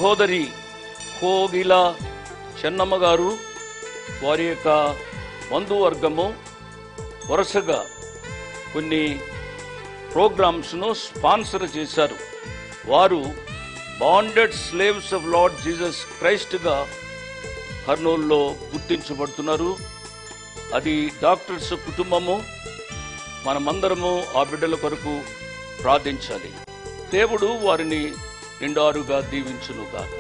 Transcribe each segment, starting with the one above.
సహోదరి కోగిల చెన్నమ్మ గారు వారి యొక్క బంధువర్గము వరుసగా కొన్ని ప్రోగ్రామ్స్ను స్పాన్సర్ చేశారు వారు bonded slaves of lord Jesus క్రైస్ట్గా కర్నూలులో గుర్తించబడుతున్నారు అది డాక్టర్స్ కుటుంబము మనమందరము ఆ బిడ్డల కొరకు ప్రార్థించాలి దేవుడు వారిని నిండారుగా దీవించునుగాక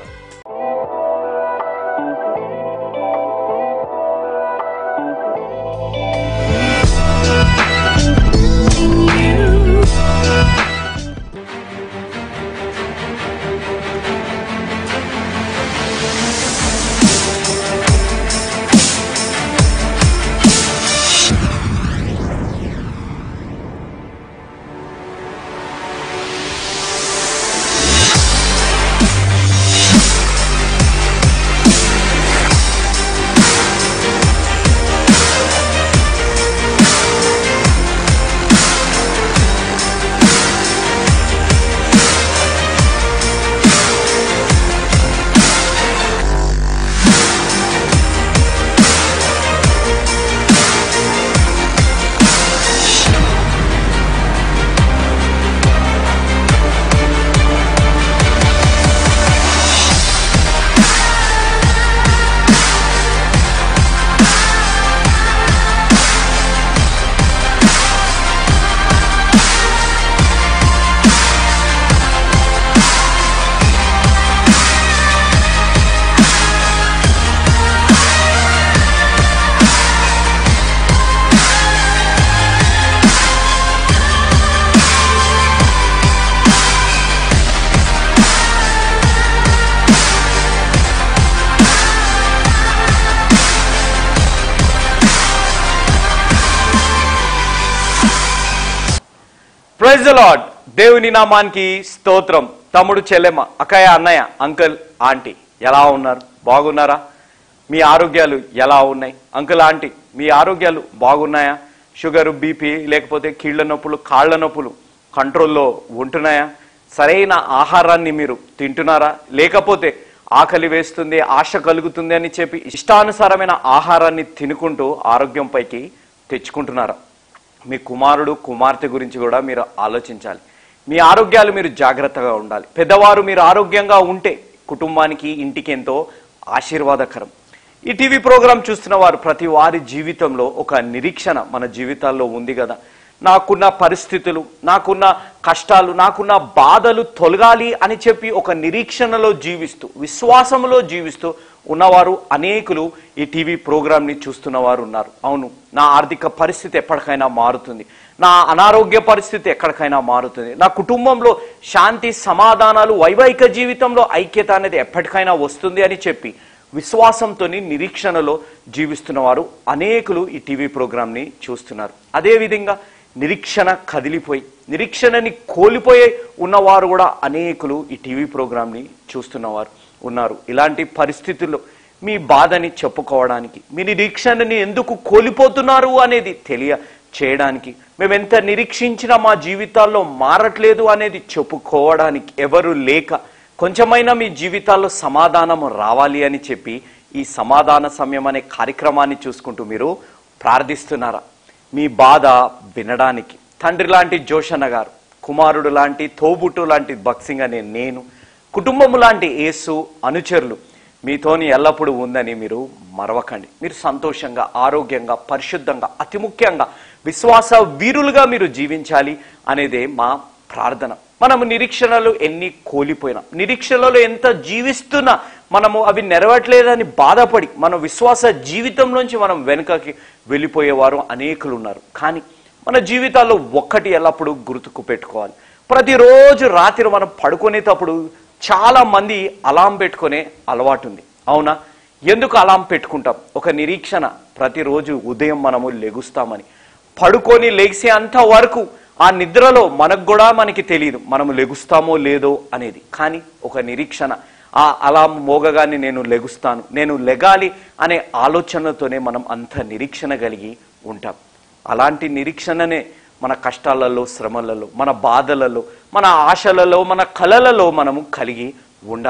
ప్రైజ్ లార్డ్ దేవుని నామానికి స్తోత్రం తమ్ముడు చెల్లెమ్మ అక్కయ్య అన్నయ్య అంకుల్ ఆంటీ ఎలా ఉన్నారు బాగున్నారా మీ ఆరోగ్యాలు ఎలా ఉన్నాయి అంకుల్ ఆంటీ మీ ఆరోగ్యాలు బాగున్నాయా షుగర్ బీపీ లేకపోతే కీళ్ల నొప్పులు కాళ్ల నొప్పులు కంట్రోల్లో ఉంటున్నాయా సరైన ఆహారాన్ని మీరు తింటున్నారా లేకపోతే ఆకలి వేస్తుంది ఆశ కలుగుతుంది అని చెప్పి ఇష్టానుసారమైన ఆహారాన్ని తినుకుంటూ ఆరోగ్యం పైకి తెచ్చుకుంటున్నారా మీ కుమారుడు కుమార్తె గురించి కూడా మీరు ఆలోచించాలి మీ ఆరోగ్యాలు మీరు జాగ్రత్తగా ఉండాలి పెద్దవారు మీరు ఆరోగ్యంగా ఉంటే కుటుంబానికి ఇంటికి ఎంతో ఆశీర్వాదకరం ఈ టీవీ ప్రోగ్రాం చూస్తున్న వారు ప్రతి వారి జీవితంలో ఒక నిరీక్షణ మన జీవితాల్లో ఉంది కదా నాకున్న పరిస్థితులు నాకున్న కష్టాలు నాకున్న బాధలు తొలగాలి అని చెప్పి ఒక నిరీక్షణలో జీవిస్తూ విశ్వాసంలో జీవిస్తూ ఉన్నవారు అనేకులు ఈ టీవీ ప్రోగ్రామ్ని చూస్తున్న వారు ఉన్నారు అవును నా ఆర్థిక పరిస్థితి ఎప్పటికైనా మారుతుంది నా అనారోగ్య పరిస్థితి ఎక్కడికైనా మారుతుంది నా కుటుంబంలో శాంతి సమాధానాలు వైవాహిక జీవితంలో ఐక్యత అనేది ఎప్పటికైనా వస్తుంది అని చెప్పి విశ్వాసంతో నిరీక్షణలో జీవిస్తున్న వారు అనేకులు ఈ టీవీ ప్రోగ్రామ్ని చూస్తున్నారు అదేవిధంగా నిరీక్షణ కదిలిపోయి నిరీక్షణని కోల్పోయి ఉన్నవారు కూడా అనేకులు ఈ టీవీ ప్రోగ్రామ్ని చూస్తున్నవారు ఉన్నారు ఇలాంటి పరిస్థితుల్లో మీ బాధని చెప్పుకోవడానికి మీ నిరీక్షణని ఎందుకు కోల్పోతున్నారు అనేది తెలియ చేయడానికి మేము ఎంత నిరీక్షించినా మా జీవితాల్లో మారట్లేదు అనేది చెప్పుకోవడానికి ఎవరు లేక కొంచెమైనా మీ జీవితాల్లో సమాధానం రావాలి అని చెప్పి ఈ సమాధాన సమయం అనే కార్యక్రమాన్ని చూసుకుంటూ మీరు ప్రార్థిస్తున్నారా మీ బాధ వినడానికి తండ్రి లాంటి జోషన్న గారు కుమారుడు లాంటి తోబుట్టు లాంటి బక్సింగ్ అనే నేను కుటుంబము లాంటి యేసు అనుచరులు మీతోని ఎల్లప్పుడూ ఉందని మీరు మరవకండి మీరు సంతోషంగా ఆరోగ్యంగా పరిశుద్ధంగా అతి ముఖ్యంగా విశ్వాస వీరులుగా మీరు జీవించాలి అనేదే మా ప్రార్థన మనము నిరీక్షణలు ఎన్ని కోల్పోయినా నిరీక్షణలో ఎంత జీవిస్తున్నా మనము అవి నెరవేరట్లేదని బాధపడి మన విశ్వాస జీవితంలోంచి మనం వెనుకకి వెళ్ళిపోయేవారు అనేకులు ఉన్నారు కానీ మన జీవితాల్లో ఒక్కటి ఎల్లప్పుడూ గుర్తుకు పెట్టుకోవాలి ప్రతిరోజు రాత్రి మనం పడుకునేటప్పుడు చాలా మంది అలాం పెట్టుకునే అలవాటు ఉంది అవునా ఎందుకు అలాం పెట్టుకుంటాం ఒక నిరీక్షణ ప్రతిరోజు ఉదయం మనము లెగుస్తామని పడుకొని లేచే అంత వరకు ఆ నిద్రలో మనకు కూడా మనకి తెలియదు మనము లెగుస్తామో లేదో అనేది కానీ ఒక నిరీక్షణ ఆ అలాం మోగగానే నేను లెగుస్తాను నేను లెగాలి అనే ఆలోచనతోనే మనం అంత నిరీక్షణ కలిగి ఉంటాం అలాంటి నిరీక్షణనే మన కష్టాలలో శ్రమలలో మన బాధలలో మన ఆశలలో మన కలలలో మనము కలిగి ఉండాలి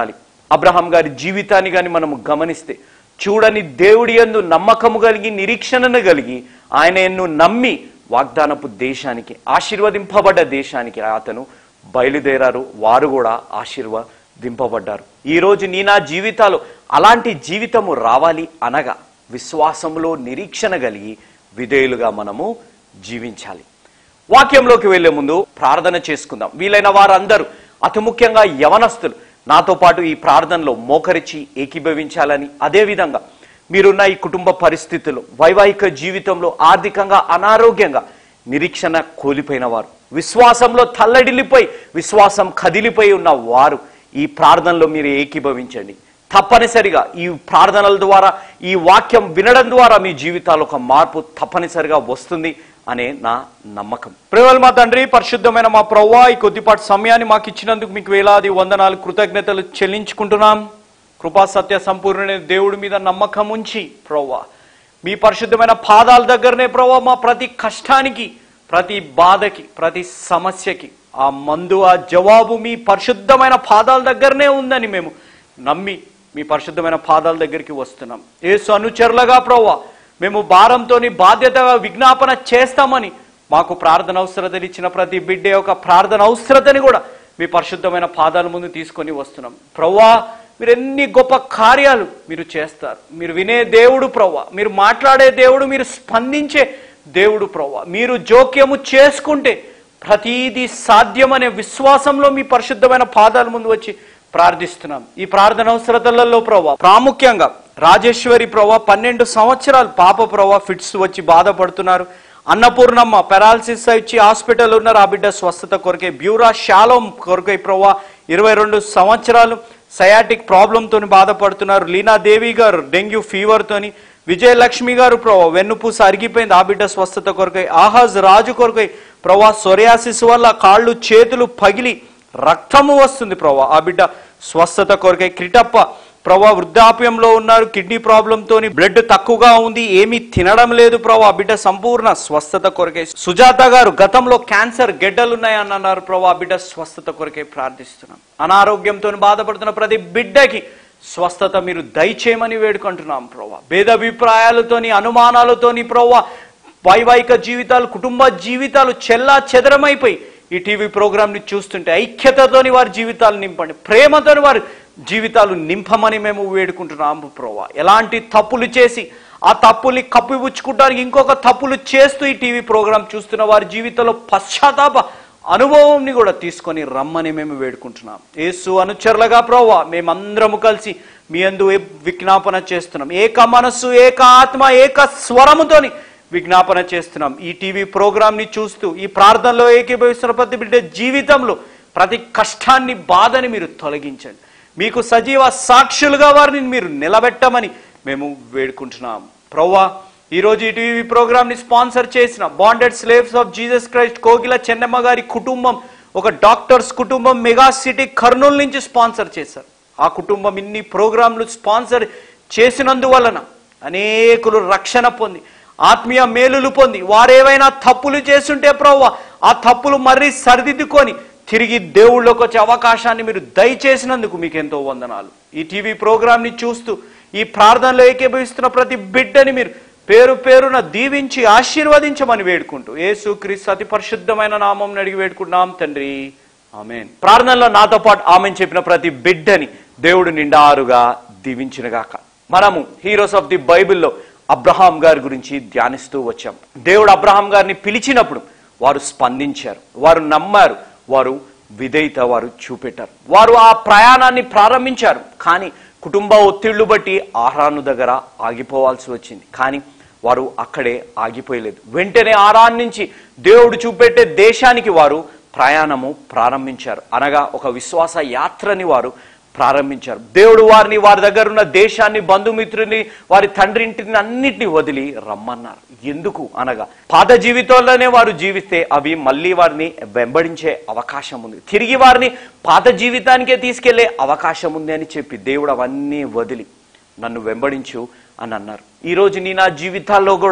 అబ్రహాం గారి జీవితాన్ని కానీ మనము గమనిస్తే చూడని దేవుడి యందు నమ్మకము కలిగి నిరీక్షణను కలిగి ఆయన ఎన్ను నమ్మి వాగ్దానపు దేశానికి ఆశీర్వదింపబడ్డ దేశానికి అతను బయలుదేరారు వారు కూడా ఆశీర్వదింపబడ్డారు ఈ రోజు నీ నా జీవితాలు అలాంటి జీవితము రావాలి అనగా విశ్వాసంలో నిరీక్షణ కలిగి విధేయులుగా మనము జీవించాలి వాక్యంలోకి వెళ్లే ముందు ప్రార్థన చేసుకుందాం వీలైన వారందరూ అతి ముఖ్యంగా యవనస్తులు నాతో పాటు ఈ ప్రార్థనలో మోకరించి ఏకీభవించాలని అదేవిధంగా మీరున్న ఈ కుటుంబ పరిస్థితుల్లో వైవాహిక జీవితంలో ఆర్థికంగా అనారోగ్యంగా నిరీక్షణ కోల్పోయిన వారు విశ్వాసంలో తల్లడిల్లిపోయి విశ్వాసం కదిలిపోయి ఉన్న వారు ఈ ప్రార్థనలో మీరు ఏకీభవించండి తప్పనిసరిగా ఈ ప్రార్థనల ద్వారా ఈ వాక్యం వినడం ద్వారా మీ జీవితాల్లో ఒక మార్పు తప్పనిసరిగా వస్తుంది అనే నా నమ్మకం ప్రేమల మా తండ్రి పరిశుద్ధమైన మా ప్రవ్వా ఈ కొద్దిపాటి సమయాన్ని మాకు ఇచ్చినందుకు మీకు వేలాది వందనాలు కృతజ్ఞతలు చెల్లించుకుంటున్నాం కృపా సత్య సంపూర్ణ దేవుడి మీద నమ్మకం ఉంచి ప్రవ్వా మీ పరిశుద్ధమైన పాదాల దగ్గరనే ప్రవ్వా మా ప్రతి కష్టానికి ప్రతి బాధకి ప్రతి సమస్యకి ఆ మందు ఆ జవాబు మీ పరిశుద్ధమైన పాదాల దగ్గరనే ఉందని మేము నమ్మి మీ పరిశుద్ధమైన పాదాల దగ్గరికి వస్తున్నాం ఏసు అనుచరులుగా ప్రవ్వా మేము భారంతోని బాధ్యతగా విజ్ఞాపన చేస్తామని మాకు ప్రార్థన అవసరతని ఇచ్చిన ప్రతి బిడ్డ యొక్క ప్రార్థన అవసరతని కూడా మీ పరిశుద్ధమైన పాదాల ముందు తీసుకొని వస్తున్నాం ప్రవ్వా మీరు ఎన్ని గొప్ప కార్యాలు మీరు చేస్తారు మీరు వినే దేవుడు ప్రవ్వా మీరు మాట్లాడే దేవుడు మీరు స్పందించే దేవుడు ప్రవ్వా మీరు జోక్యము చేసుకుంటే ప్రతీది సాధ్యమనే విశ్వాసంలో మీ పరిశుద్ధమైన పాదాల ముందు వచ్చి ప్రార్థిస్తున్నాం ఈ ప్రార్థన అవసరతలలో ప్రభా ప్రాముఖ్యంగా రాజేశ్వరి ప్రభా పన్నెండు సంవత్సరాలు పాప ప్రభా ఫిట్స్ వచ్చి బాధపడుతున్నారు అన్నపూర్ణమ్మ పెరాలసిస్ వచ్చి హాస్పిటల్ ఉన్నారు ఆ బిడ్డ స్వస్థత కొరకే బ్యూరా షాలోం కొరకై ప్రభా ఇరవై రెండు సంవత్సరాలు సయాటిక్ ప్రాబ్లంతో బాధపడుతున్నారు లీనాదేవి గారు డెంగ్యూ ఫీవర్తోని విజయలక్ష్మి గారు ప్రభా వెన్నుపూస అరిగిపోయింది ఆ బిడ్డ స్వస్థత కొరకై ఆహాజ్ రాజు కొరకై ప్రభా సొరియాసిస్ వల్ల కాళ్ళు చేతులు పగిలి రక్తము వస్తుంది ప్రభా ఆ బిడ్డ స్వస్థత కొరకై క్రిటప్ప ప్రభా వృద్ధాప్యంలో ఉన్నారు కిడ్నీ ప్రాబ్లంతో బ్లడ్ తక్కువగా ఉంది ఏమీ తినడం లేదు ప్రభా ఆ బిడ్డ సంపూర్ణ స్వస్థత కొరకై సుజాత గారు గతంలో క్యాన్సర్ గెడ్డలున్నాయి అని అన్నారు ప్రభా ఆ బిడ్డ స్వస్థత కొరకై ప్రార్థిస్తున్నాం అనారోగ్యంతో బాధపడుతున్న ప్రతి బిడ్డకి స్వస్థత మీరు దయచేయమని వేడుకుంటున్నాం ప్రభా భేదాభిప్రాయాలతోని అనుమానాలతోని ప్రభా వైవాహిక జీవితాలు కుటుంబ జీవితాలు చెల్లా చెదరమైపోయి ఈ టీవీ ప్రోగ్రామ్ని చూస్తుంటే ఐక్యతతోని వారి జీవితాలు నింపండి ప్రేమతోని వారి జీవితాలు నింపమని మేము వేడుకుంటున్నాము ప్రోవా ఎలాంటి తప్పులు చేసి ఆ తప్పుల్ని కప్పిపుచ్చుకోవడానికి ఇంకొక తప్పులు చేస్తూ ఈ టీవీ ప్రోగ్రాం చూస్తున్న వారి జీవితంలో పశ్చాత్తాప అనుభవంని కూడా తీసుకొని రమ్మని మేము వేడుకుంటున్నాం యేసు అనుచరులుగా ప్రోవా మేమందరము కలిసి మీ అందు విజ్ఞాపన చేస్తున్నాం ఏక మనస్సు ఏక ఆత్మ ఏక స్వరముతోని విజ్ఞాపన చేస్తున్నాం ఈ టీవీ ప్రోగ్రామ్ని చూస్తూ ఈ ప్రార్థనలో ఏకీభవిస్తున్న ప్రతి బిడ్డ జీవితంలో ప్రతి కష్టాన్ని బాధని మీరు తొలగించండి మీకు సజీవ సాక్షులుగా వారిని మీరు నిలబెట్టమని మేము వేడుకుంటున్నాం ప్రవ్వా ఈరోజు ఈ టీవీ ప్రోగ్రామ్ని స్పాన్సర్ చేసిన bonded slaves of Jesus Christ Kogila Chennamma గారి కుటుంబం ఒక డాక్టర్స్ కుటుంబం మెగా సిటీ కర్నూలు నుంచి స్పాన్సర్ చేశారు ఆ కుటుంబం ఇన్ని ప్రోగ్రాంలు స్పాన్సర్ చేసినందువలన అనేకులు రక్షణ పొంది ఆత్మీయ మేలులు పొంది వారేవైనా తప్పులు చేస్తుంటే ప్రవ్వ ఆ తప్పులు మరీ సరిదిద్దుకొని తిరిగి దేవుళ్ళకి వచ్చే అవకాశాన్ని మీరు దయచేసినందుకు మీకు ఎంతో వందనాలు ఈ టీవీ ప్రోగ్రామ్ని చూస్తూ ఈ ప్రార్థనలో ఏకీభవిస్తున్న ప్రతి బిడ్డని మీరు పేరు పేరున దీవించి ఆశీర్వదించమని వేడుకుంటూ యేసు క్రీస్తు అతి పరిశుద్ధమైన నామం అడిగి వేడుకుంటున్నాం తండ్రి ఆమెన్ ప్రార్థనలో నాతో పాటు ఆమెను చెప్పిన ప్రతి బిడ్డని దేవుడు నిండారుగా దీవించినగాక మనము హీరోస్ ఆఫ్ ది బైబిల్లో అబ్రహాం గారి గురించి ధ్యానిస్తూ వచ్చాం దేవుడు అబ్రహాం గారిని పిలిచినప్పుడు వారు స్పందించారు వారు నమ్మారు వారు విధేయత వారు చూపెట్టారు వారు ఆ ప్రయాణాన్ని ప్రారంభించారు కానీ కుటుంబ ఒత్తిళ్లు బట్టి ఆహాను దగ్గర ఆగిపోవాల్సి వచ్చింది కానీ వారు అక్కడే ఆగిపోయలేదు వెంటనే ఆరాన్ నుంచి దేవుడు చూపెట్టే దేశానికి వారు ప్రయాణము ప్రారంభించారు అనగా ఒక విశ్వాస యాత్రని వారు ప్రారంభించారు దేవుడు వారిని వారి దగ్గర ఉన్న దేశాన్ని బంధుమిత్రుని వారి తండ్రి ఇంటిని అన్నిటిని వదిలి రమ్మన్నారు ఎందుకు అనగా పాత జీవితంలోనే వారు జీవిస్తే అవి మళ్ళీ వారిని వెంబడించే అవకాశం ఉంది తిరిగి వారిని పాత జీవితానికే తీసుకెళ్లే అవకాశం ఉంది అని చెప్పి దేవుడు అవన్నీ వదిలి నన్ను వెంబడించు అని అన్నారు ఈరోజు నీ నా జీవితాల్లో కూడా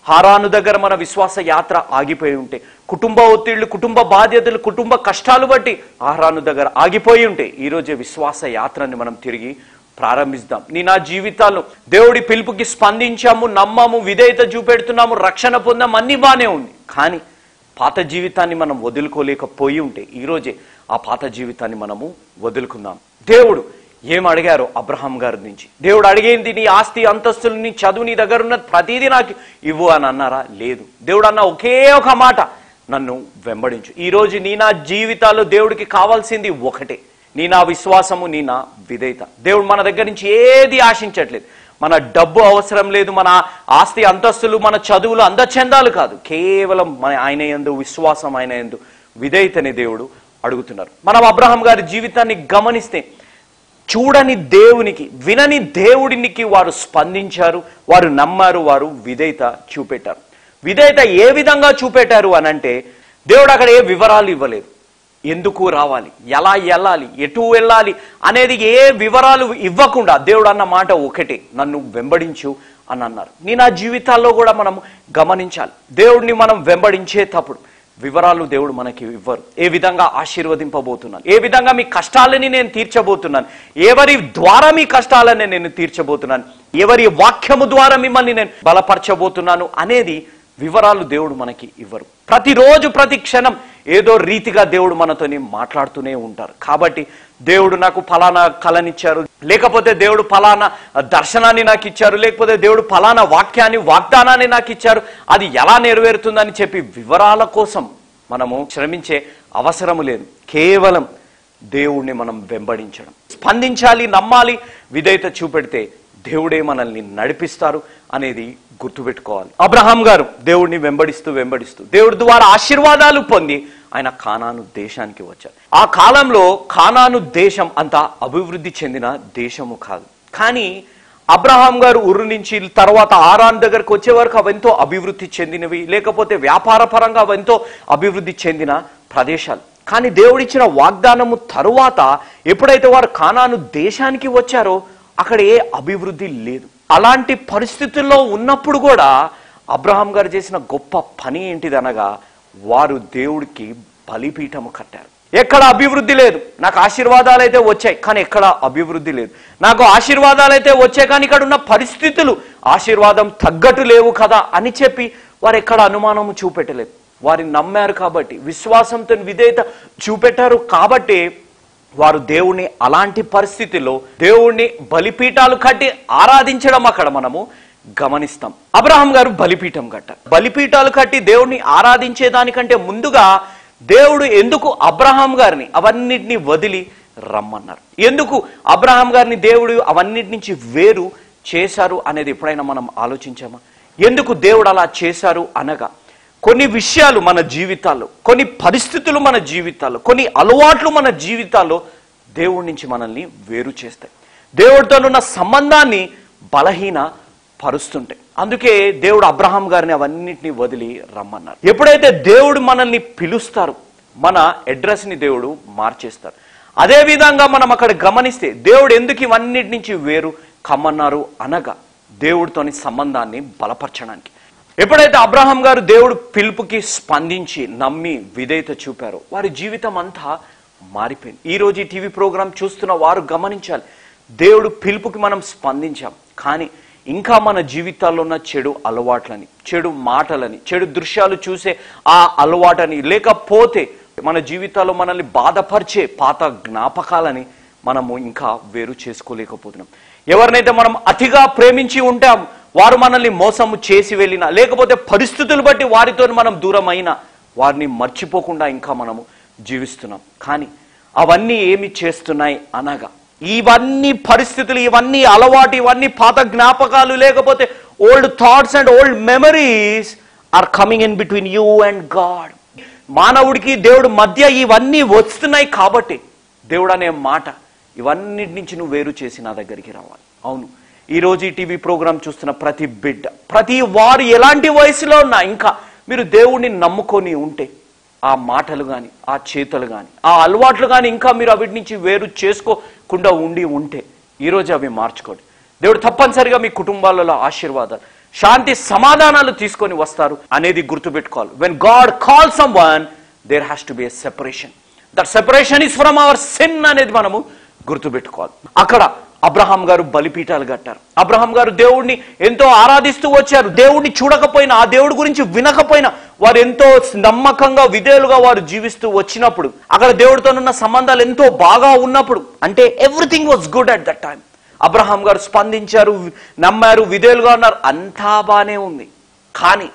హారాను దగ్గర మన విశ్వాస యాత్ర ఆగిపోయి ఉంటే కుటుంబ ఒత్తిళ్లు కుటుంబ బాధ్యతలు కుటుంబ కష్టాలు బట్టి హారాను దగ్గర ఆగిపోయి ఉంటే ఈరోజే విశ్వాస యాత్రని మనం తిరిగి ప్రారంభిస్తాం నీ నా జీవితాలు దేవుడి పిలుపుకి స్పందించాము నమ్మాము విధేయత చూపెడుతున్నాము రక్షణ పొందాం అన్ని బానే ఉంది కానీ పాత జీవితాన్ని మనం వదులుకోలేకపోయి ఉంటే ఈరోజే ఆ పాత జీవితాన్ని మనము వదులుకుందాం దేవుడు ఏం అడిగారో అబ్రహాం గారి నుంచి దేవుడు అడిగేంది నీ ఆస్తి అంతస్తులు నీ చదువు నీ దగ్గర ఉన్న ప్రతిదీ నాకు ఇవ్వు అని అన్నారా లేదు దేవుడు అన్న ఒకే ఒక మాట నన్ను వెంబడించు ఈ రోజు నీ నా జీవితాల్లో దేవుడికి కావాల్సింది ఒకటే నీ నా విశ్వాసము నీ నా విధేయత దేవుడు మన దగ్గర నుంచి ఏది ఆశించట్లేదు మన డబ్బు అవసరం లేదు మన ఆస్తి అంతస్తులు మన చదువులు అందచందాలు కాదు కేవలం మన ఆయన ఎందు విశ్వాసం ఆయన ఎందు విధేయతని దేవుడు అడుగుతున్నారు మనం అబ్రహాం గారి జీవితాన్ని గమనిస్తే చూడని దేవునికి వినని దేవుడినికి వారు స్పందించారు వారు నమ్మారు వారు విధేయత చూపెట్టారు విధేయత ఏ విధంగా చూపెట్టారు అని అంటే దేవుడు అక్కడ ఏ వివరాలు ఇవ్వలేదు ఎందుకు రావాలి ఎలా వెళ్ళాలి ఎటు వెళ్ళాలి అనేది ఏ వివరాలు ఇవ్వకుండా దేవుడు అన్న మాట ఒకటే నన్ను వెంబడించు అని అన్నారు నీ నా జీవితాల్లో కూడా మనం గమనించాలి దేవుడిని మనం వెంబడించేటప్పుడు వివరాలు దేవుడు మనకి ఇవ్వరు ఏ విధంగా ఆశీర్వదింపబోతున్నాను ఏ విధంగా మీ కష్టాలని నేను తీర్చబోతున్నాను ఎవరి ద్వారా మీ కష్టాలని నేను తీర్చబోతున్నాను ఎవరి వాక్యము ద్వారా మిమ్మల్ని నేను బలపరచబోతున్నాను అనేది వివరాలు దేవుడు మనకి ఇవ్వరు ప్రతిరోజు ప్రతి క్షణం ఏదో రీతిగా దేవుడు మనతోని మాట్లాడుతూనే ఉంటారు కాబట్టి దేవుడు నాకు ఫలానా కళనిచ్చారు లేకపోతే దేవుడు ఫలానా దర్శనాన్ని నాకు ఇచ్చారు లేకపోతే దేవుడు ఫలానా వాక్యాన్ని వాగ్దానాన్ని నాకు ఇచ్చారు అది ఎలా నెరవేరుతుందని చెప్పి వివరాల కోసం మనము శ్రమించే అవసరము లేదు కేవలం దేవుణ్ణి మనం వెంబడించడం స్పందించాలి నమ్మాలి విధేయత చూపెడితే దేవుడే మనల్ని నడిపిస్తారు అనేది గుర్తుపెట్టుకోవాలి అబ్రహాం గారు దేవుడిని వెంబడిస్తూ వెంబడిస్తూ దేవుడి ద్వారా ఆశీర్వాదాలు పొంది ఆయన కానాను దేశానికి వచ్చారు ఆ కాలంలో కానాను దేశం అంత అభివృద్ధి చెందిన దేశము కాదు కానీ అబ్రహాం గారు ఉరు నుంచి తర్వాత ఆరాన్ దగ్గరకు వచ్చే వరకు అవెంతో అభివృద్ధి చెందినవి లేకపోతే వ్యాపార పరంగా అవెంతో అభివృద్ధి చెందిన ప్రదేశాలు కానీ దేవుడిచ్చిన వాగ్దానము తరువాత ఎప్పుడైతే వారు కానాను దేశానికి వచ్చారో అక్కడ ఏ అభివృద్ధి లేదు అలాంటి పరిస్థితుల్లో ఉన్నప్పుడు కూడా అబ్రహాం గారు చేసిన గొప్ప పని ఏంటిదనగా వారు దేవుడికి బలిపీఠము కట్టారు ఎక్కడ అభివృద్ధి లేదు నాకు ఆశీర్వాదాలు అయితే వచ్చాయి కానీ ఎక్కడ అభివృద్ధి లేదు నాకు ఆశీర్వాదాలు అయితే వచ్చాయి కానీ ఇక్కడ ఉన్న పరిస్థితులు ఆశీర్వాదం తగ్గట్టు లేవు కదా అని చెప్పి వారు ఎక్కడ అనుమానము చూపెట్టలేదు వారిని నమ్మారు కాబట్టి విశ్వాసంతో విధేయత చూపెట్టారు కాబట్టి వారు దేవుణ్ణి అలాంటి పరిస్థితిలో దేవుణ్ణి బలిపీఠాలు కట్టి ఆరాధించడం అక్కడ మనము గమనిస్తాం అబ్రహాం గారు బలిపీఠం కట్టారు బలిపీఠాలు కట్టి దేవుణ్ణి ఆరాధించే దానికంటే ముందుగా దేవుడు ఎందుకు అబ్రహాం గారిని అవన్నిటిని వదిలి రమ్మన్నారు ఎందుకు అబ్రహాం గారిని దేవుడు అవన్నిటి నుంచి వేరు చేశారు అనేది ఎప్పుడైనా మనం ఆలోచించామా ఎందుకు దేవుడు అలా చేశారు అనగా కొన్ని విషయాలు మన జీవితాల్లో కొన్ని పరిస్థితులు మన జీవితాల్లో కొన్ని అలవాట్లు మన జీవితాల్లో దేవుడి నుంచి మనల్ని వేరు చేస్తాయి దేవుడితో ఉన్న సంబంధాన్ని బలహీన పరుస్తుంటాయి అందుకే దేవుడు అబ్రహాం గారిని అవన్నిటిని వదిలి రమ్మన్నారు ఎప్పుడైతే దేవుడు మనల్ని పిలుస్తారు మన అడ్రస్ని దేవుడు మార్చేస్తారు అదే విధంగా మనం అక్కడ గమనిస్తే దేవుడు ఎందుకు ఇవన్నిటి నుంచి వేరు కమ్మన్నారు అనగా దేవుడితోని సంబంధాన్ని బలపరచడానికి ఎప్పుడైతే అబ్రహాం గారు దేవుడు పిలుపుకి స్పందించి నమ్మి విధేయత చూపారో వారి జీవితం అంతా మారిపోయింది ఈ రోజు ఈ టీవీ ప్రోగ్రాం చూస్తున్న వారు గమనించాలి దేవుడు పిలుపుకి మనం స్పందించాం కానీ ఇంకా మన జీవితాల్లో ఉన్న చెడు అలవాట్లని చెడు మాటలని చెడు దృశ్యాలు చూసే ఆ అలవాటని లేకపోతే మన జీవితాల్లో మనల్ని బాధపరిచే పాత జ్ఞాపకాలని మనము ఇంకా వేరు చేసుకోలేకపోతున్నాం ఎవరినైతే మనం అతిగా ప్రేమించి ఉంటాం వారు మనల్ని మోసము చేసి వెళ్ళినా లేకపోతే పరిస్థితులు బట్టి వారితో మనం దూరం అయినా వారిని మర్చిపోకుండా ఇంకా మనము జీవిస్తున్నాం కానీ అవన్నీ ఏమి చేస్తున్నాయి అనగా ఇవన్నీ పరిస్థితులు ఇవన్నీ అలవాటు ఇవన్నీ పాత జ్ఞాపకాలు లేకపోతే old thoughts and old memories are coming in between you and God మానవుడికి దేవుడు మధ్య ఇవన్నీ వస్తున్నాయి కాబట్టి దేవుడు అనే మాట ఇవన్నిటి నుంచి నువ్వు వేరు చేసి నా దగ్గరికి రావాలి అవును ఈ రోజు ఈ టీవీ ప్రోగ్రాం చూస్తున్న ప్రతి బిడ్డ ప్రతి వారు ఎలాంటి వయసులో ఉన్నా ఇంకా మీరు దేవుణ్ణి నమ్ముకొని ఉంటే ఆ మాటలు కానీ ఆ చేతలు కానీ ఆ అలవాట్లు కానీ ఇంకా మీరు అవిటి నుంచి వేరు చేసుకోకుండా ఉండి ఉంటే ఈరోజు అవి మార్చుకోండి దేవుడు తప్పనిసరిగా మీ కుటుంబాలలో ఆశీర్వాదాలు శాంతి సమాధానాలు తీసుకొని వస్తారు అనేది గుర్తుపెట్టుకోవాలి when God call someone there has to be a separation that separation is from our sin అనేది మనము గుర్తుపెట్టుకోవాలి అక్కడ అబ్రహాం గారు బలిపీఠాలు కట్టారు అబ్రహాం గారు దేవుడిని ఎంతో ఆరాధిస్తూ వచ్చారు దేవుడిని చూడకపోయినా ఆ దేవుడి గురించి వినకపోయినా వారు ఎంతో నమ్మకంగా విధేయులుగా వారు జీవిస్తూ వచ్చినప్పుడు అక్కడ దేవుడితోనున్న సంబంధాలు ఎంతో బాగా ఉన్నప్పుడు అంటే everything was good at that time Abraham గారు స్పందించారు నమ్మారు విధేయులుగా ఉన్నారు అంతా బానే ఉంది కానీ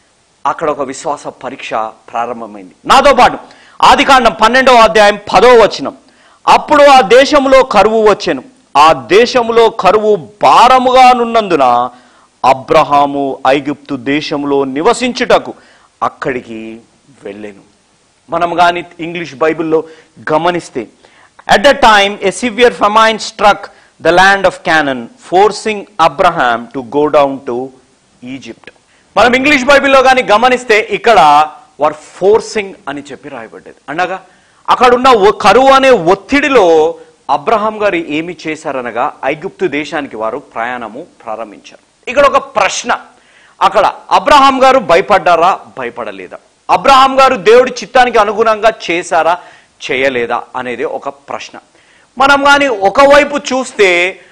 అక్కడ ఒక విశ్వాస పరీక్ష ప్రారంభమైంది నాతో పాటు ఆది కాండం పన్నెండవ అధ్యాయం పదో వచనం అప్పుడు ఆ దేశంలో కరువు వచ్చెను ఆ దేశంలో కరువు భారముగా నున్నందున అబ్రహాము ఐగుప్తు దేశంలో నివసించుటకు అక్కడికి వెళ్ళెను మనం కానీ ఇంగ్లీష్ బైబిల్లో గమనిస్తే at the time a severe famine struck the land of Canaan forcing Abraham to go down to Egypt మనం ఇంగ్లీష్ బైబిల్లో కానీ గమనిస్తే ఇక్కడ వారు ఫోర్సింగ్ అని చెప్పి రాయబడ్డది అనగా అక్కడున్న ఓ కరువు అనే ఒత్తిడిలో అబ్రహాం గారు ఏమి చేశారనగా ఐగుప్తు దేశానికి వారు ప్రయాణము ప్రారంభించారు ఇక్కడ ఒక ప్రశ్న అక్కడ అబ్రహాం గారు భయపడ్డారా భయపడలేదా అబ్రహాం గారు దేవుడి చిత్తానికి అనుగుణంగా చేశారా చేయలేదా అనేది ఒక ప్రశ్న మనం కానీ ఒకవైపు చూస్తే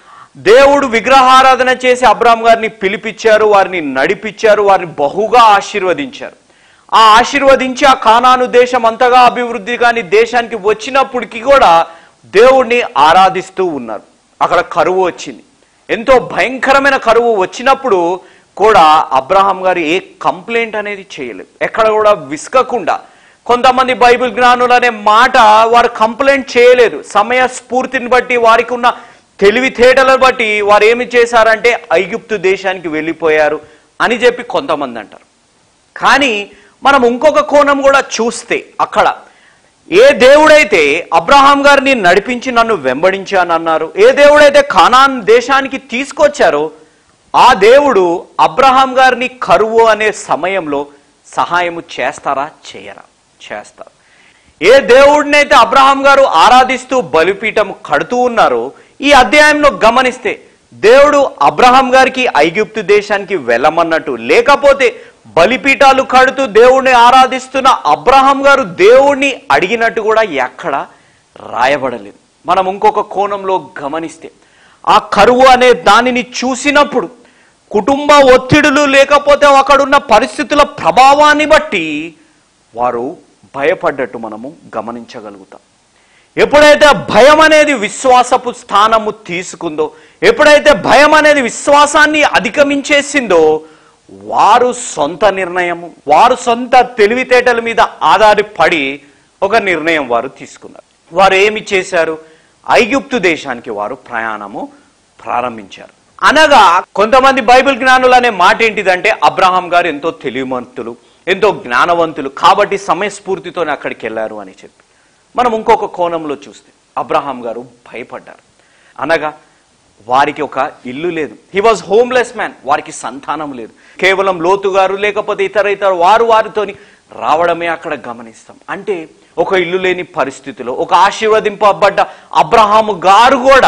దేవుడు విగ్రహారాధన చేసి అబ్రాహం గారిని పిలిపించారు వారిని నడిపించారు వారిని బహుగా ఆశీర్వదించారు ఆ ఆశీర్వదించి ఆ కానాను దేశం అంతగా అభివృద్ధి కాని దేశానికి వచ్చినప్పటికీ కూడా దేవుణ్ణి ఆరాధిస్తూ ఉన్నారు అక్కడ కరువు వచ్చింది ఎంతో భయంకరమైన కరువు వచ్చినప్పుడు కూడా అబ్రహాం గారు ఏ కంప్లైంట్ అనేది చేయలేదు ఎక్కడ కూడా విసుకకుండా కొంతమంది బైబిల్ జ్ఞానులు అనే మాట వారు కంప్లైంట్ చేయలేదు సమయ స్ఫూర్తిని బట్టి వారికి ఉన్న తెలివితేటలను బట్టి వారు ఏమి చేశారంటే ఐగుప్తు దేశానికి వెళ్ళిపోయారు అని చెప్పి కొంతమంది అంటారు కానీ మనం ఇంకొక కోణం కూడా చూస్తే అక్కడ ఏ దేవుడైతే అబ్రహాం గారిని నడిపించి నన్ను వెంబడించానన్నారు ఏ దేవుడైతే ఖానాన్ దేశానికి తీసుకొచ్చారో ఆ దేవుడు అబ్రహాం గారిని కరువు అనే సమయంలో సహాయము చేస్తారా చేయరా చేస్తారు ఏ దేవుడినైతే అబ్రహాం గారు ఆరాధిస్తూ బలిపీఠం కడుతూ ఉన్నారో ఈ అధ్యాయంలో గమనిస్తే దేవుడు అబ్రహాం గారికి ఐగుప్తు దేశానికి వెళ్ళమన్నట్టు లేకపోతే బలిపీఠాలు కడుతూ దేవుణ్ణి ఆరాధిస్తున్న అబ్రహాం గారు దేవుణ్ణి అడిగినట్టు కూడా ఎక్కడ రాయబడలేదు మనం ఇంకొక కోణంలో గమనిస్తే ఆ కరువు అనే దానిని చూసినప్పుడు కుటుంబ ఒత్తిడులు లేకపోతే అక్కడున్న పరిస్థితుల ప్రభావాన్ని బట్టి వారు భయపడ్డట్టు మనము గమనించగలుగుతాం ఎప్పుడైతే భయం అనేది విశ్వాసపు స్థానము తీసుకుందో ఎప్పుడైతే భయం అనేది విశ్వాసాన్ని అధిగమించేసిందో వారు సొంత నిర్ణయము వారు సొంత తెలివితేటల మీద ఆధారపడి ఒక నిర్ణయం వారు తీసుకున్నారు వారు ఏమి చేశారు ఐగుప్తు దేశానికి వారు ప్రయాణము ప్రారంభించారు అనగా కొంతమంది బైబిల్ జ్ఞానులు అనే మాట ఏంటిదంటే అబ్రహాం గారు ఎంతో తెలివిమంతులు ఎంతో జ్ఞానవంతులు కాబట్టి సమయస్ఫూర్తితోనే అక్కడికి వెళ్ళారు అని చెప్పి మనం ఇంకొక కోణంలో చూస్తే అబ్రహాం గారు భయపడ్డారు అనగా వారికి ఒక ఇల్లు లేదు హీ వాజ్ హోమ్లెస్ మ్యాన్ వారికి సంతానం లేదు కేవలం లోతు గారు లేకపోతే ఇతర ఇతర వారు వారితోని రావడమే అక్కడ గమనిస్తాం అంటే ఒక ఇల్లు లేని పరిస్థితిలో ఒక ఆశీర్వదింపబడ్డ అబ్రహాము గారు కూడా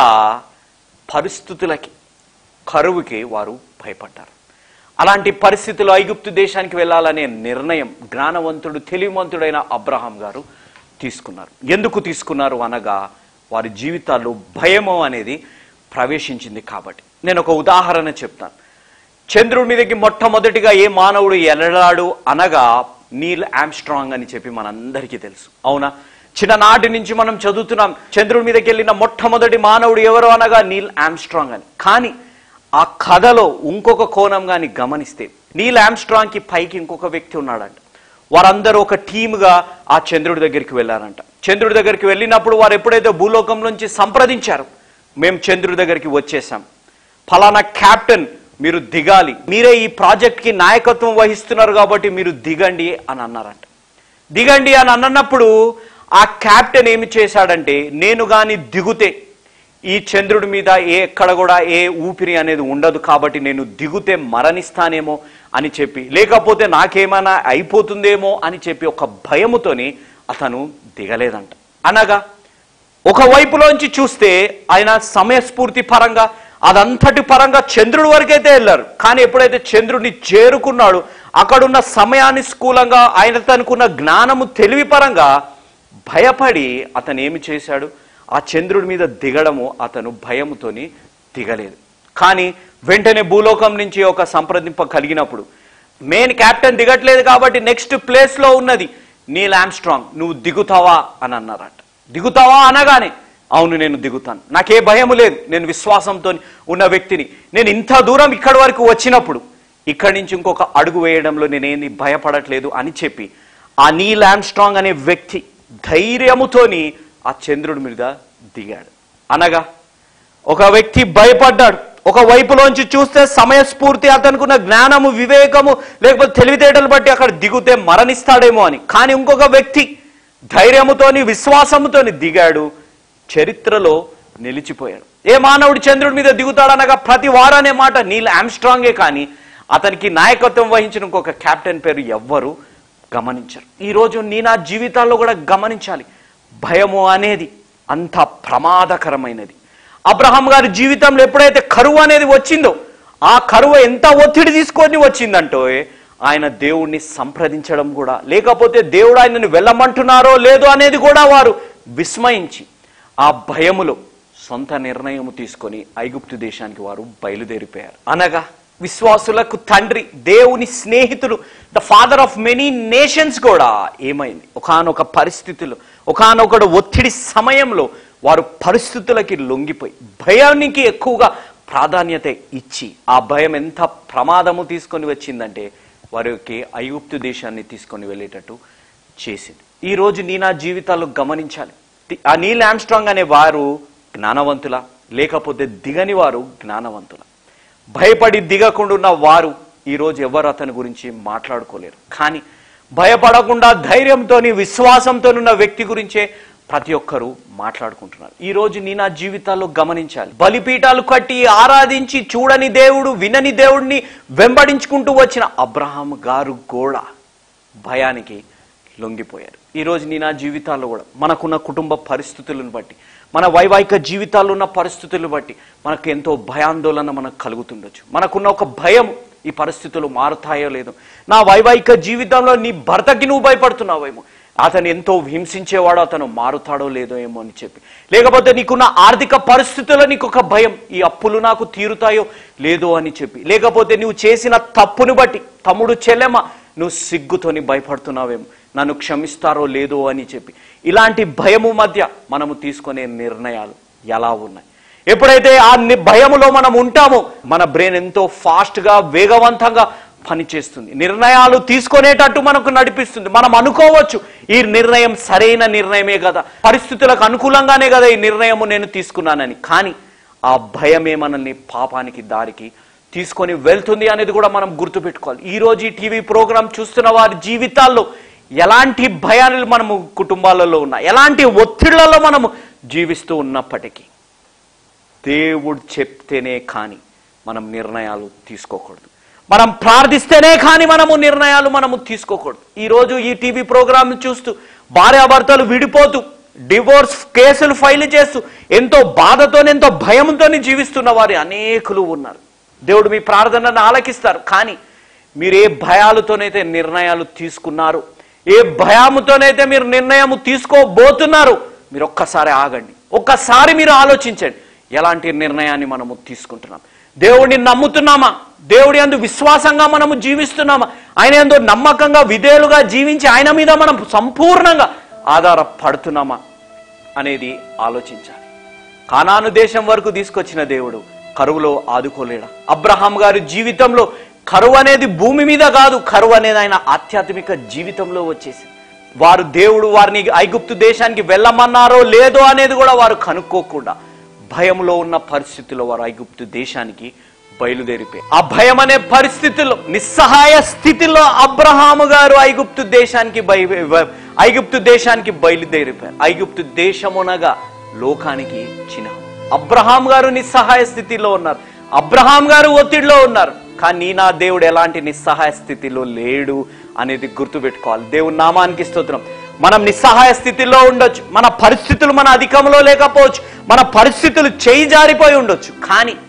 పరిస్థితులకి కరువుకి వారు భయపడ్డారు అలాంటి పరిస్థితుల్లో ఐగుప్తు దేశానికి వెళ్ళాలనే నిర్ణయం జ్ఞానవంతుడు తెలివివంతుడైన అబ్రహాం గారు తీసుకున్నారు ఎందుకు తీసుకున్నారు అనగా వారి జీవితాల్లో భయము అనేది ప్రవేశించింది కాబట్టి నేను ఒక ఉదాహరణ చెప్తాను చంద్రుడి మీదకి మొట్టమొదటిగా ఏ మానవుడు ఎలడాడు అనగా నీల్ ఆమ్స్ట్రాంగ్ అని చెప్పి మనందరికీ తెలుసు అవునా చిన్ననాటి నుంచి మనం చదువుతున్నాం చంద్రుడి మీదకి వెళ్ళిన మొట్టమొదటి మానవుడు ఎవరు అనగా నీల్ ఆమ్స్ట్రాంగ్ అని కానీ ఆ కథలో ఇంకొక కోణం కానీ గమనిస్తే నీల్ ఆమ్స్ట్రాంగ్ కి పైకి ఇంకొక వ్యక్తి ఉన్నాడంట వారందరూ ఒక టీముగా ఆ చంద్రుడి దగ్గరికి వెళ్ళారంట చంద్రుడి దగ్గరికి వెళ్ళినప్పుడు వారు ఎప్పుడైతే భూలోకం నుంచి సంప్రదించారు మేము చంద్రుడి దగ్గరికి వచ్చేసాం ఫలానా క్యాప్టెన్ మీరు దిగాలి మీరే ఈ ప్రాజెక్ట్కి నాయకత్వం వహిస్తున్నారు కాబట్టి మీరు దిగండి అని అన్నారంట దిగండి అని అన్నప్పుడు ఆ క్యాప్టెన్ ఏమి చేశాడంటే నేను గాని దిగుతే ఈ చంద్రుడి మీద ఏ ఎక్కడ కూడా ఏ ఊపిరి అనేది ఉండదు కాబట్టి నేను దిగుతే మరణిస్తానేమో అని చెప్పి లేకపోతే నాకేమైనా అయిపోతుందేమో అని చెప్పి ఒక భయముతోని అతను దిగలేదంట అనగా ఒక వైపులోంచి చూస్తే ఆయన సమయస్ఫూర్తి పరంగా అదంతటి పరంగా చంద్రుడి వరకైతే వెళ్ళారు కానీ ఎప్పుడైతే చంద్రుడిని చేరుకున్నాడు అక్కడున్న సమయానుకూలంగా ఆయన తనకున్న జ్ఞానము తెలివి పరంగా భయపడి అతను ఏమి చేశాడు ఆ చంద్రుడి మీద దిగడము అతను భయముతోని దిగలేదు కానీ వెంటనే భూలోకం నుంచి ఒక సంప్రదింప కలిగినప్పుడు మెయిన్ కెప్టెన్ దిగట్లేదు కాబట్టి నెక్స్ట్ ప్లేస్లో ఉన్నది నీల్ ఆమ్స్ట్రాంగ్ నువ్వు దిగుతావా అని అన్నారట దిగుతావా అనగానే అవును నేను దిగుతాను నాకే భయము లేదు నేను విశ్వాసంతో ఉన్న వ్యక్తిని నేను ఇంత దూరం ఇక్కడి వరకు వచ్చినప్పుడు ఇక్కడి నుంచి ఇంకొక అడుగు వేయడంలో నేనేంది భయపడట్లేదు అని చెప్పి ఆ నీల్ ఆమ్స్ట్రాంగ్ అనే వ్యక్తి ధైర్యముతోని ఆ చంద్రుడి మీద దిగాడు అనగా ఒక వ్యక్తి భయపడ్డాడు ఒక వైపులోంచి చూస్తే సమయస్ఫూర్తి అతనుకున్న జ్ఞానము వివేకము లేకపోతే తెలివితేటలు బట్టి అక్కడ దిగుతే మరణిస్తాడేమో అని కానీ ఇంకొక వ్యక్తి ధైర్యముతోని విశ్వాసముతోని దిగాడు చరిత్రలో నిలిచిపోయాడు ఏ మానవుడు చంద్రుడి మీద దిగుతాడనగా ప్రతి వారనే మాట నీల్ ఆమ్స్ట్రాంగే కానీ అతనికి నాయకత్వం వహించిన ఇంకొక కెప్టెన్ పేరు ఎవ్వరు గమనించరు ఈరోజు నీ నా జీవితాల్లో కూడా గమనించాలి భయము అనేది అంత ప్రమాదకరమైనది అబ్రహాం గారి జీవితంలో ఎప్పుడైతే కరువు అనేది వచ్చిందో ఆ కరువు ఎంత ఒత్తిడి తీసుకొని వచ్చిందంటో ఆయన దేవుణ్ణి సంప్రదించడం కూడా లేకపోతే దేవుడు ఆయనను వెళ్ళమంటున్నారో లేదో అనేది కూడా వారు విస్మయించి ఆ భయములో సొంత నిర్ణయం తీసుకొని ఐగుప్తు దేశానికి వారు బయలుదేరిపోయారు అనగా విశ్వాసులకు తండ్రి దేవుని స్నేహితుడు the father of many nations కూడా ఏమైంది ఒకానొక పరిస్థితుల్లో ఒకానొకడు ఒత్తిడి సమయంలో వారు పరిస్థితులకి లొంగిపోయి భయానికి ఎక్కువగా ప్రాధాన్యత ఇచ్చి ఆ భయం ఎంత ప్రమాదము తీసుకొని వచ్చిందంటే వారికి ఐగుప్తు దేశాన్ని తీసుకొని వెళ్ళేటట్టు చేసింది ఈ రోజు నీ నా జీవితాల్లో గమనించాలి ది- ఆ నీల్ ఆమ్స్ట్రాంగ్ అనే వారు జ్ఞానవంతుల లేకపోతే దిగని వారు జ్ఞానవంతుల భయపడి దిగకుండా ఉన్న వారు ఈరోజు ఎవరు అతని గురించి మాట్లాడుకోలేరు కానీ భయపడకుండా ధైర్యంతోని విశ్వాసంతో ఉన్న వ్యక్తి గురించే ప్రతి ఒక్కరూ మాట్లాడుకుంటున్నారు ఈ రోజు నీ నా జీవితాల్లో గమనించాలి బలిపీఠాలు కట్టి ఆరాధించి చూడని దేవుడు వినని దేవుడిని వెంబడించుకుంటూ వచ్చిన అబ్రహాం గారు కూడా భయానికి లొంగిపోయారు ఈరోజు నీ నా జీవితాల్లో కూడా మనకున్న కుటుంబ పరిస్థితులను బట్టి మన వైవాహిక జీవితాల్లో ఉన్న పరిస్థితులను బట్టి మనకు ఎంతో భయాందోళన మనకు కలుగుతుండొచ్చు మనకున్న ఒక భయం ఈ పరిస్థితులు మారుతాయో లేదో నా వైవాహిక జీవితంలో నీ భర్తకి నువ్వు భయపడుతున్నావేమో అతను ఎంతో హింసించేవాడు అతను మారుతాడో లేదో ఏమో అని చెప్పి లేకపోతే నీకున్న ఆర్థిక పరిస్థితుల్లో నీకు ఒక భయం ఈ అప్పులు నాకు తీరుతాయో లేదో అని చెప్పి లేకపోతే నువ్వు చేసిన తప్పును బట్టి తమ్ముడు చెల్లెమ్మ నువ్వు సిగ్గుతోని భయపడుతున్నావేమో నన్ను క్షమిస్తారో లేదో అని చెప్పి ఇలాంటి భయము మధ్య మనము తీసుకునే నిర్ణయాలు ఎలా ఉన్నాయి ఎప్పుడైతే ఆ ని- భయములో మనం ఉంటామో మన బ్రెయిన్ ఎంతో ఫాస్ట్గా వేగవంతంగా పనిచేస్తుంది నిర్ణయాలు తీసుకునేటట్టు మనకు నడిపిస్తుంది మనం అనుకోవచ్చు ఈ నిర్ణయం సరైన నిర్ణయమే కదా పరిస్థితులకు అనుకూలంగానే కదా ఈ నిర్ణయము నేను తీసుకున్నానని కానీ ఆ భయమే మనల్ని పాపానికి దారికి తీసుకొని వెళ్తుంది అనేది కూడా మనం గుర్తుపెట్టుకోవాలి ఈ రోజు ఈ టీవీ ప్రోగ్రాం చూస్తున్న వారి జీవితాల్లో ఎలాంటి భయాలు మనము కుటుంబాలలో ఉన్నా ఎలాంటి ఒత్తిళ్లలో మనము జీవిస్తూ ఉన్నప్పటికీ దేవుడు చెప్తేనే కానీ మనం నిర్ణయాలు తీసుకోకూడదు మనం ప్రార్థిస్తేనే కానీ మనము నిర్ణయాలు మనము తీసుకోకూడదు ఈరోజు ఈ టీవీ ప్రోగ్రామ్ చూస్తూ భార్యాభర్తలు విడిపోతూ డివోర్స్ కేసులు ఫైల్ చేస్తూ ఎంతో బాధతో ఎంతో భయంతో జీవిస్తున్న వారు అనేకులు ఉన్నారు దేవుడు మీ ప్రార్థనను ఆలకిస్తారు కానీ మీరు ఏ భయాలతోనైతే నిర్ణయాలు తీసుకున్నారు ఏ భయముతోనైతే మీరు నిర్ణయం తీసుకోబోతున్నారు మీరు ఒక్కసారి ఆగండి ఒక్కసారి మీరు ఆలోచించండి ఎలాంటి నిర్ణయాన్ని మనము తీసుకుంటున్నాం దేవుడిని నమ్ముతున్నామా దేవుడి అందు విశ్వాసంగా మనము జీవిస్తున్నామా ఆయన ఎందు నమ్మకంగా విధేయులుగా జీవించి ఆయన మీద మనం సంపూర్ణంగా ఆధారపడుతున్నామా అనేది ఆలోచించాలి కానాను దేశం వరకు తీసుకొచ్చిన దేవుడు కరువులో ఆదుకోలేడా అబ్రహాం గారి జీవితంలో కరువు అనేది భూమి మీద కాదు కరువు అనేది ఆయన ఆధ్యాత్మిక జీవితంలో వచ్చేసింది వారు దేవుడు వారిని ఐగుప్తు దేశానికి వెళ్ళమన్నారో లేదో అనేది కూడా వారు కనుక్కోకుండా భయంలో ఉన్న పరిస్థితుల్లో వారు ఐగుప్తు దేశానికి బయలుదేరిపోయి ఆ భయం అనే పరిస్థితుల్లో నిస్సహాయ స్థితిలో అబ్రహాము గారు ఐగుప్తు దేశానికి బయ ఐగుప్తు దేశానికి బయలుదేరిపోయారు ఐగుప్తు దేశమునగా లోకానికి చిహ్నం అబ్రహాం గారు నిస్సహాయ స్థితిలో ఉన్నారు అబ్రహాం గారు ఒత్తిడిలో ఉన్నారు కానీ నీ నా దేవుడు ఎలాంటి నిస్సహాయ స్థితిలో లేడు అనేది గుర్తుపెట్టుకోవాలి దేవుని నామానికి స్తోత్రం మనం నిస్సహాయ స్థితిలో ఉండొచ్చు మన పరిస్థితులు మన అధికంలో లేకపోవచ్చు మన పరిస్థితులు చేయి జారిపోయి ఉండొచ్చు కానీ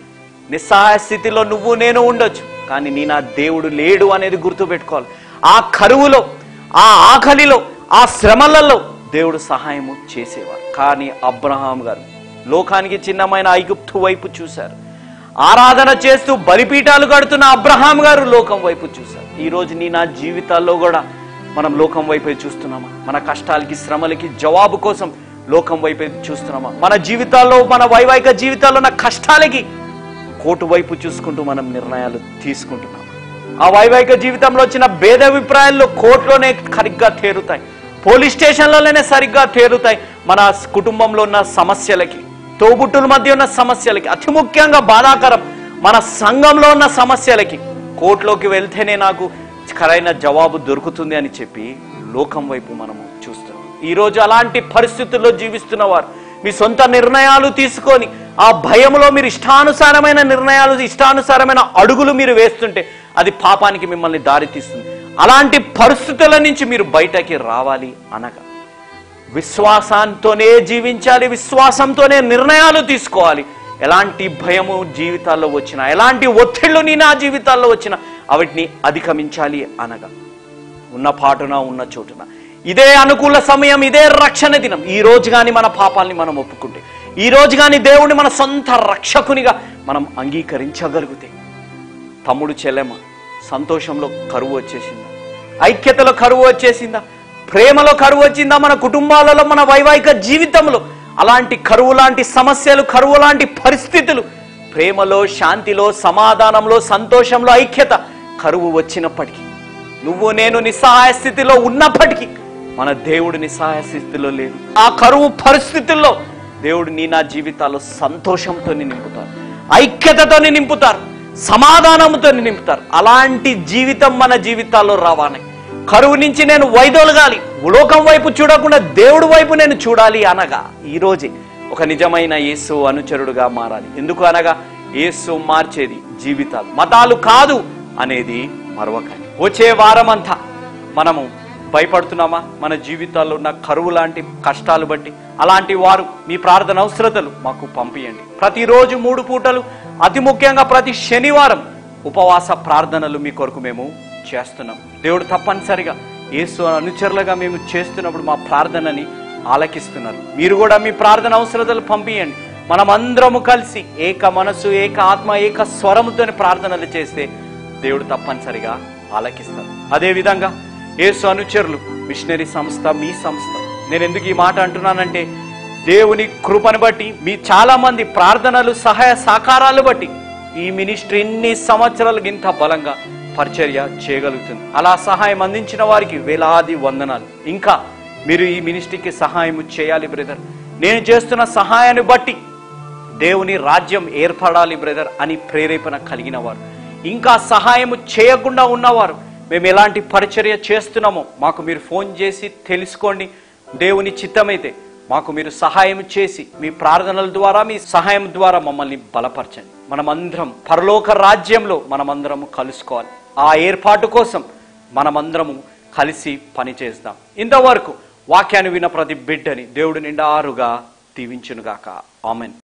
నిస్సహాయ స్థితిలో నువ్వు నేను ఉండొచ్చు కానీ నీ నా దేవుడు లేడు అనేది గుర్తుపెట్టుకోవాలి ఆ కరువులో ఆ ఆకలిలో ఆ శ్రమలలో దేవుడు సహాయము చేసేవారు కానీ అబ్రహాం గారు లోకానికి చిన్నమైన ఐగుప్తు వైపు చూశారు ఆరాధన చేస్తూ బలిపీఠాలు కడుతున్న అబ్రహాం గారు లోకం వైపు చూశారు ఈ రోజు నీ నా జీవితాల్లో కూడా మనం లోకం వైపే చూస్తున్నామా మన కష్టాలకి శ్రమలకి జవాబు కోసం లోకం వైపే చూస్తున్నామా మన జీవితాల్లో మన వైవాహిక జీవితాల్లో ఉన్న కష్టాలకి కోర్టు వైపు చూసుకుంటూ మనం నిర్ణయాలు తీసుకుంటున్నాం ఆ వైవాహిక జీవితంలో వచ్చిన భేదాభిప్రాయాల్లో కోర్టులోనే సరిగ్గా తేరుతాయి పోలీస్ స్టేషన్లలోనే సరిగ్గా తేరుతాయి మన కుటుంబంలో ఉన్న సమస్యలకి తోబుట్టుల మధ్య ఉన్న సమస్యలకి అతి ముఖ్యంగా బాధాకరం మన సంఘంలో ఉన్న సమస్యలకి కోర్టులోకి వెళ్తేనే నాకు ఖరైన జవాబు దొరుకుతుంది అని చెప్పి లోకం వైపు మనము చూస్తున్నాం ఈ రోజు అలాంటి పరిస్థితుల్లో జీవిస్తున్న వారు మీ సొంత నిర్ణయాలు తీసుకొని ఆ భయంలో మీరు ఇష్టానుసారమైన నిర్ణయాలు ఇష్టానుసారమైన అడుగులు మీరు వేస్తుంటే అది పాపానికి మిమ్మల్ని దారితీస్తుంది అలాంటి పరిస్థితుల నుంచి మీరు బయటకి రావాలి అనగా విశ్వాసంతోనే జీవించాలి విశ్వాసంతోనే నిర్ణయాలు తీసుకోవాలి ఎలాంటి భయము జీవితాల్లో వచ్చినా ఎలాంటి ఒత్తిళ్ళు నీ నా జీవితాల్లో వచ్చినా వాటిని అధిగమించాలి అనగా ఉన్న పాటున ఉన్న చోటున ఇదే అనుకూల సమయం ఇదే రక్షణ దినం ఈ రోజు కానీ మన పాపాల్ని మనం ఒప్పుకుంటే ఈ రోజు కానీ దేవుడిని మన సొంత రక్షకునిగా మనం అంగీకరించగలిగితే తమ్ముడు చెల్లెమ్మ సంతోషంలో కరువు వచ్చేసిందా ఐక్యతలో కరువు వచ్చేసిందా ప్రేమలో కరువు వచ్చిందా మన కుటుంబాలలో మన వైవాహిక జీవితంలో అలాంటి కరువు లాంటి సమస్యలు కరువు లాంటి పరిస్థితులు ప్రేమలో శాంతిలో సమాధానంలో సంతోషంలో ఐక్యత కరువు వచ్చినప్పటికీ నువ్వు నేను నిస్సహాయ స్థితిలో ఉన్నప్పటికీ మన దేవుడు నిస్సహాయ స్థితిలో లేడు ఆ కరువు పరిస్థితుల్లో దేవుడు నీ నా జీవితాల్లో సంతోషంతో నింపుతారు ఐక్యతతో నింపుతారు సమాధానంతో నింపుతారు అలాంటి జీవితం మన జీవితాల్లో రావాలి కరువు నుంచి నేను వైదొలగాలి లోకం వైపు చూడకుండా దేవుడి వైపు నేను చూడాలి అనగా ఈ రోజే ఒక నిజమైన యేసు అనుచరుడుగా మారాలి ఎందుకు అనగా యేసు మార్చేది జీవితాలు మతాలు కాదు అనేది మరొకటి వచ్చే వారం అంతా మనము భయపడుతున్నామా మన జీవితాల్లో ఉన్న కరువు లాంటి కష్టాలు బట్టి అలాంటి వారు మీ ప్రార్థన అవసరతలు మాకు పంపియండి ప్రతిరోజు మూడు పూటలు అతి ముఖ్యంగా ప్రతి శనివారం ఉపవాస ప్రార్థనలు మీ కొరకు మేము చేస్తున్నాం దేవుడు తప్పనిసరిగా యేసు అనుచరులుగా మేము చేస్తున్నప్పుడు మా ప్రార్థనని ఆలకిస్తున్నారు మీరు కూడా మీ ప్రార్థన అవసరతలు పంపియండి మనమందరము కలిసి ఏక మనసు ఏక ఆత్మ ఏక స్వరముతో ప్రార్థనలు చేస్తే దేవుడు తప్పనిసరిగా ఆలకిస్తారు అదే విధంగా యేసు అనుచరులు మిషనరీ సంస్థ మీ సంస్థ నేను ఎందుకు ఈ మాట అంటున్నానంటే దేవుని కృపను బట్టి మీ చాలా మంది ప్రార్థనలు సహాయ సహకారాలు బట్టి ఈ మినిస్ట్రీ ఎన్ని సంవత్సరాలు ఇంత బలంగా పరిచర్య చేయగలుగుతుంది అలా సహాయం అందించిన వారికి వేలాది వందనాలు ఇంకా మీరు ఈ మినిస్ట్రీకి సహాయం చేయాలి బ్రదర్ నేను చేస్తున్న సహాయాన్ని బట్టి దేవుని రాజ్యం ఏర్పడాలి బ్రదర్ అని ప్రేరేపణ కలిగిన వారు ఇంకా సహాయం చేయకుండా ఉన్నవారు మేము ఎలాంటి పరిచర్య చేస్తున్నామో మాకు మీరు ఫోన్ చేసి తెలుసుకోండి దేవుని చిత్తమైతే మాకు మీరు సహాయం చేసి మీ ప్రార్థనల ద్వారా మీ సహాయం ద్వారా మమ్మల్ని బలపరచండి మనమందరం పరలోక రాజ్యంలో మనమందరం కలుసుకోవాలి ఆ ఏర్పాటు కోసం మనమందరము కలిసి పనిచేస్తాం ఇంతవరకు వాక్యాన్ని విన్న ప్రతి బిడ్డని దేవుడు నిండారుగా దీవించునుగాక ఆమెన్